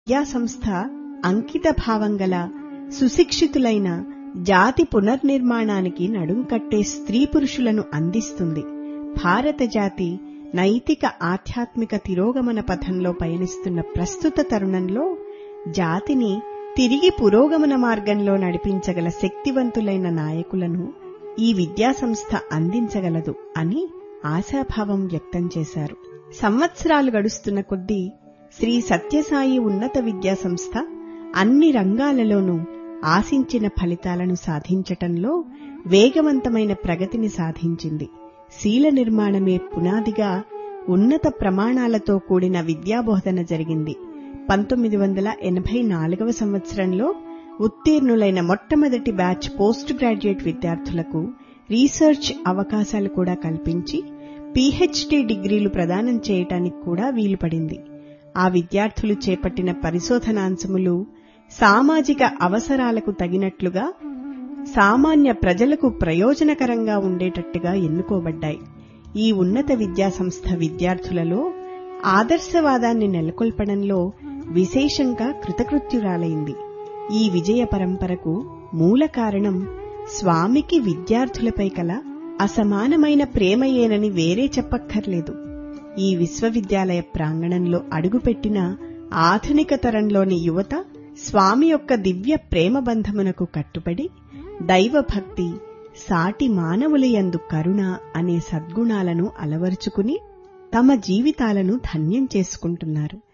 విద్యా సంస్థ అంకిత భావం గల సుశిక్షితులైన జాతి పునర్నిర్మాణానికి నడుం కట్టే స్త్రీ పురుషులను అందిస్తుంది భారత జాతి నైతిక ఆధ్యాత్మిక తిరోగమన పథంలో పయనిస్తున్న ప్రస్తుత తరుణంలో జాతిని తిరిగి పురోగమన మార్గంలో నడిపించగల శక్తివంతులైన నాయకులను ఈ విద్యాసంస్థ అందించగలదు అని ఆశాభావం వ్యక్తం చేశారు సంవత్సరాలు గడుస్తున్న కొద్దీ శ్రీ సత్యసాయి ఉన్నత విద్యాసంస్థ అన్ని రంగాలలోనూ ఆశించిన ఫలితాలను సాధించటంలో వేగవంతమైన ప్రగతిని సాధించింది శీల నిర్మాణమే పునాదిగా ఉన్నత ప్రమాణాలతో కూడిన విద్యాబోధన జరిగింది పంతొమ్మిది వందల ఎనభై నాలుగవ సంవత్సరంలో ఉత్తీర్ణులైన మొట్టమొదటి బ్యాచ్ పోస్ట్ గ్రాడ్యుయేట్ విద్యార్థులకు రీసెర్చ్ అవకాశాలు కూడా కల్పించి పీహెచ్డీ డిగ్రీలు ప్రదానం చేయటానికి కూడా వీలుపడింది ఆ విద్యార్థులు చేపట్టిన పరిశోధనాంశములు సామాజిక అవసరాలకు తగినట్లుగా సామాన్య ప్రజలకు ప్రయోజనకరంగా ఉండేటట్టుగా ఎన్నుకోబడ్డాయి ఈ ఉన్నత విద్యాసంస్థ విద్యార్థులలో ఆదర్శవాదాన్ని నెలకొల్పడంలో విశేషంగా కృతకృత్యురాలైంది ఈ విజయ పరంపరకు మూల కారణం స్వామికి విద్యార్థులపై కల అసమానమైన ప్రేమయేనని వేరే చెప్పక్కర్లేదు ఈ విశ్వవిద్యాలయ ప్రాంగణంలో అడుగుపెట్టిన ఆధునిక తరంలోని యువత స్వామి యొక్క దివ్య ప్రేమ బంధమునకు కట్టుబడి దైవభక్తి సాటి మానవులయందు కరుణ అనే సద్గుణాలను అలవరుచుకుని తమ జీవితాలను ధన్యం చేసుకుంటున్నారు